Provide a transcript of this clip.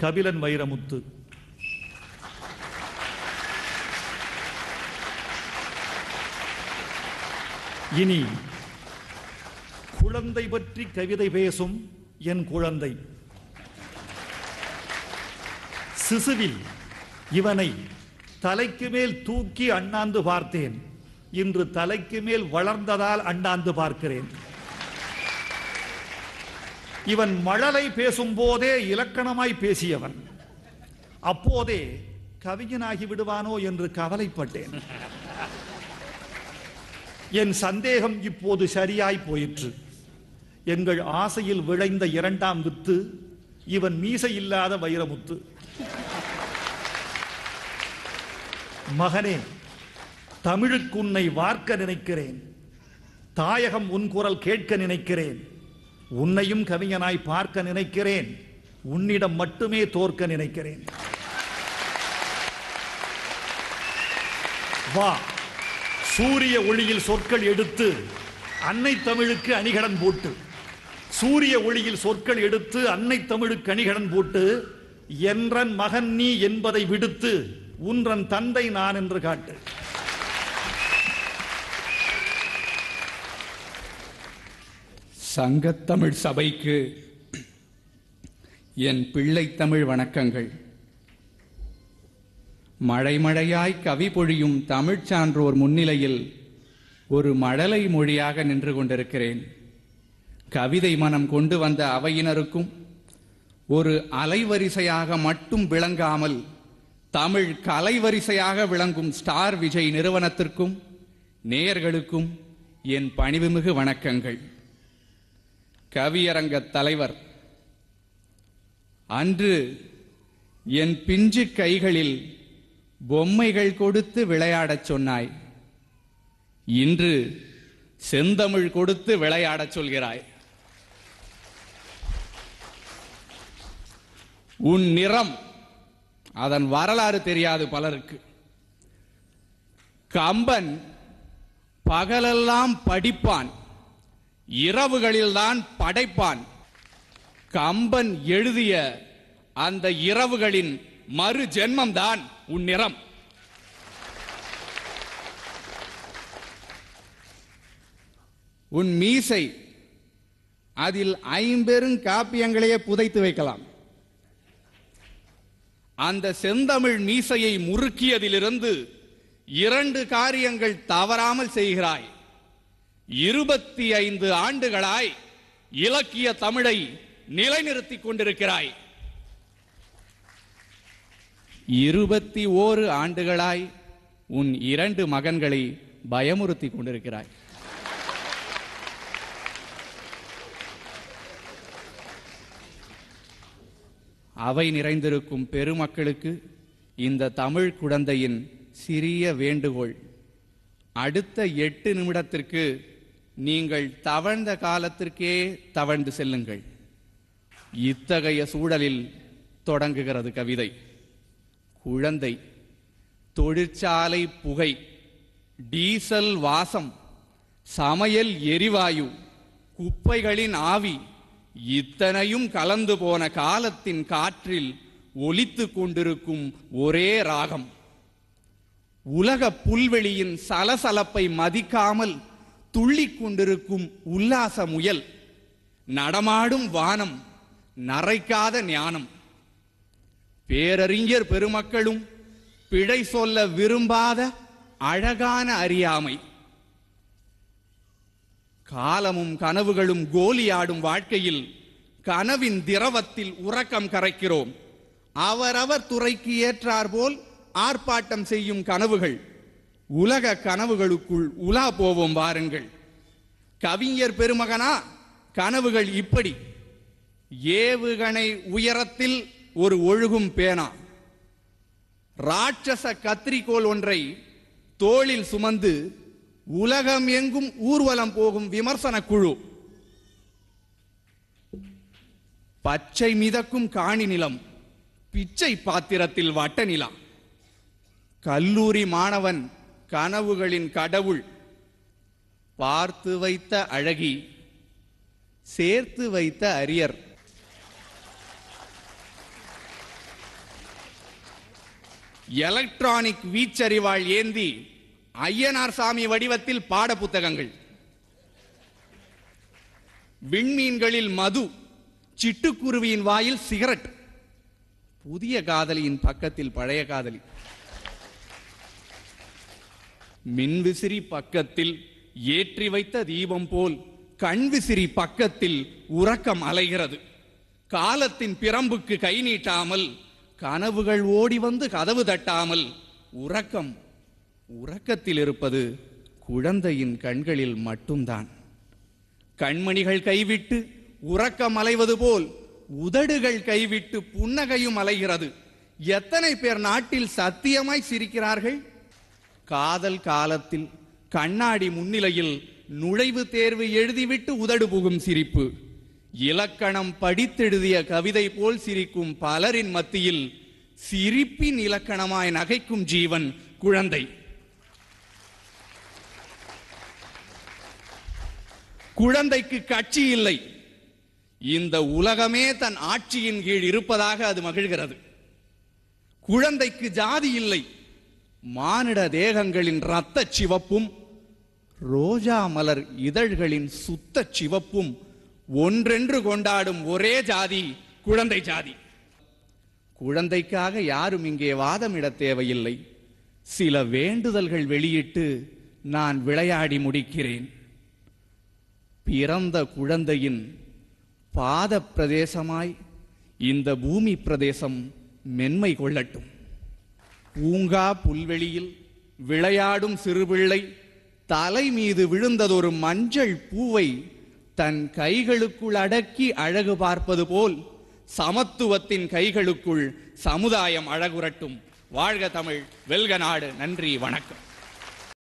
கபிலன் வைரமுத்து இனி குழந்தை பற்றி கவிதை பேசும் என் குழந்தை சிசுவில் இவனை தலைக்கு மேல் தூக்கி அண்ணாந்து பார்த்தேன் இன்று தலைக்கு மேல் வளர்ந்ததால் அண்ணாந்து பார்க்கிறேன் இவன் மழலை பேசும் போதே இலக்கணமாய் பேசியவன் அப்போதே கவிஞனாகி விடுவானோ என்று கவலைப்பட்டேன் என் சந்தேகம் இப்போது சரியாய் போயிற்று எங்கள் ஆசையில் விளைந்த இரண்டாம் வித்து இவன் மீசை இல்லாத வைரமுத்து மகனே தமிழுக்கு உன்னை வார்க்க நினைக்கிறேன் தாயகம் உன் குரல் கேட்க நினைக்கிறேன் உன்னையும் கவிஞனாய் பார்க்க நினைக்கிறேன் உன்னிடம் மட்டுமே தோற்க நினைக்கிறேன் வா சூரிய ஒளியில் சொற்கள் எடுத்து அன்னை தமிழுக்கு அணிகடன் போட்டு சூரிய ஒளியில் சொற்கள் எடுத்து அன்னை தமிழுக்கு அணிகடன் போட்டு என்றன் மகன் நீ என்பதை விடுத்து உன்றன் தந்தை நான் என்று காட்டு சங்கத்தமிழ் சபைக்கு என் பிள்ளை தமிழ் வணக்கங்கள் மழை மழையாய் கவி பொழியும் தமிழ்ச் சான்றோர் முன்னிலையில் ஒரு மழலை மொழியாக நின்று கொண்டிருக்கிறேன் கவிதை மனம் கொண்டு வந்த அவையினருக்கும் ஒரு அலைவரிசையாக மட்டும் விளங்காமல் தமிழ் கலைவரிசையாக விளங்கும் ஸ்டார் விஜய் நிறுவனத்திற்கும் நேயர்களுக்கும் என் பணிவுமிகு வணக்கங்கள் கவியரங்க தலைவர் அன்று என் பிஞ்சு கைகளில் பொம்மைகள் கொடுத்து விளையாடச் சொன்னாய் இன்று செந்தமிழ் கொடுத்து விளையாடச் சொல்கிறாய் உன் நிறம் அதன் வரலாறு தெரியாது பலருக்கு கம்பன் பகலெல்லாம் படிப்பான் இரவுகளில்தான் படைப்பான் கம்பன் எழுதிய அந்த இரவுகளின் மறு ஜென்மம்தான் உன் நிறம் உன் மீசை அதில் ஐம்பெரும் காப்பியங்களையே புதைத்து வைக்கலாம் அந்த செந்தமிழ் மீசையை முறுக்கியதிலிருந்து இரண்டு காரியங்கள் தவறாமல் செய்கிறாய் இருபத்தி ஐந்து ஆண்டுகளாய் இலக்கிய தமிழை நிலைநிறுத்திக் கொண்டிருக்கிறாய் இருபத்தி ஓரு ஆண்டுகளாய் உன் இரண்டு மகன்களை பயமுறுத்தி கொண்டிருக்கிறாய் அவை நிறைந்திருக்கும் பெருமக்களுக்கு இந்த தமிழ் குழந்தையின் சிறிய வேண்டுகோள் அடுத்த எட்டு நிமிடத்திற்கு நீங்கள் தவழ்ந்த காலத்திற்கே தவழ்ந்து செல்லுங்கள் இத்தகைய சூழலில் தொடங்குகிறது கவிதை குழந்தை தொழிற்சாலை புகை டீசல் வாசம் சமையல் எரிவாயு குப்பைகளின் ஆவி இத்தனையும் கலந்து போன காலத்தின் காற்றில் ஒலித்துக் கொண்டிருக்கும் ஒரே ராகம் உலக புல்வெளியின் சலசலப்பை மதிக்காமல் துள்ளிக் கொண்டிருக்கும் உல்லாச முயல் நடமாடும் வானம் நரைக்காத ஞானம் பேரறிஞர் பெருமக்களும் பிழை சொல்ல விரும்பாத அழகான அறியாமை காலமும் கனவுகளும் கோலியாடும் வாழ்க்கையில் கனவின் திரவத்தில் உறக்கம் கரைக்கிறோம் அவரவர் துறைக்கு ஏற்றாற்போல் ஆர்ப்பாட்டம் செய்யும் கனவுகள் உலக கனவுகளுக்குள் உலா போவோம் வாருங்கள் கவிஞர் பெருமகனா கனவுகள் இப்படி ஏவுகணை உயரத்தில் ஒரு ஒழுகும் பேனா ராட்சச கத்திரிக்கோள் ஒன்றை தோளில் சுமந்து உலகம் எங்கும் ஊர்வலம் போகும் விமர்சன குழு பச்சை மிதக்கும் காணி நிலம் பிச்சை பாத்திரத்தில் வட்ட நிலா கல்லூரி மாணவன் கனவுகளின் கடவுள் பார்த்து வைத்த அழகி சேர்த்து வைத்த அரியர் எலக்ட்ரானிக் வீச்சறிவாள் ஏந்தி ஐயனார் சாமி வடிவத்தில் பாட புத்தகங்கள் விண்மீன்களில் மது சிட்டுக்குருவியின் வாயில் சிகரெட் புதிய காதலியின் பக்கத்தில் பழைய காதலி மின்விசிறி பக்கத்தில் ஏற்றி வைத்த தீபம் போல் கண்விசிறி பக்கத்தில் உறக்கம் அலைகிறது காலத்தின் பிரம்புக்கு கை நீட்டாமல் கனவுகள் ஓடி வந்து கதவு தட்டாமல் உறக்கம் உறக்கத்தில் இருப்பது குழந்தையின் கண்களில் மட்டும்தான் கண்மணிகள் கைவிட்டு உறக்கம் அலைவது போல் உதடுகள் கைவிட்டு புன்னகையும் அலைகிறது எத்தனை பேர் நாட்டில் சத்தியமாய் சிரிக்கிறார்கள் காதல் காலத்தில் கண்ணாடி முன்னிலையில் நுழைவு தேர்வு எழுதிவிட்டு உதடு புகும் சிரிப்பு இலக்கணம் படித்தெழுதிய கவிதை போல் சிரிக்கும் பலரின் மத்தியில் சிரிப்பின் இலக்கணமாய் நகைக்கும் ஜீவன் குழந்தை குழந்தைக்கு கட்சி இல்லை இந்த உலகமே தன் ஆட்சியின் கீழ் இருப்பதாக அது மகிழ்கிறது குழந்தைக்கு ஜாதி இல்லை மானிட தேகங்களின் இரத்த சிவப்பும் ரோஜா மலர் இதழ்களின் சுத்த சிவப்பும் ஒன்றென்று கொண்டாடும் ஒரே ஜாதி குழந்தை ஜாதி குழந்தைக்காக யாரும் இங்கே வாதமிட தேவையில்லை சில வேண்டுதல்கள் வெளியிட்டு நான் விளையாடி முடிக்கிறேன் பிறந்த குழந்தையின் பாத பிரதேசமாய் இந்த பூமி பிரதேசம் மென்மை கொள்ளட்டும் பூங்கா புல்வெளியில் விளையாடும் சிறுபிள்ளை தலை மீது விழுந்ததொரு மஞ்சள் பூவை தன் கைகளுக்குள் அடக்கி அழகு பார்ப்பது போல் சமத்துவத்தின் கைகளுக்குள் சமுதாயம் அழகுரட்டும் வாழ்க தமிழ் வெல்க நாடு நன்றி வணக்கம்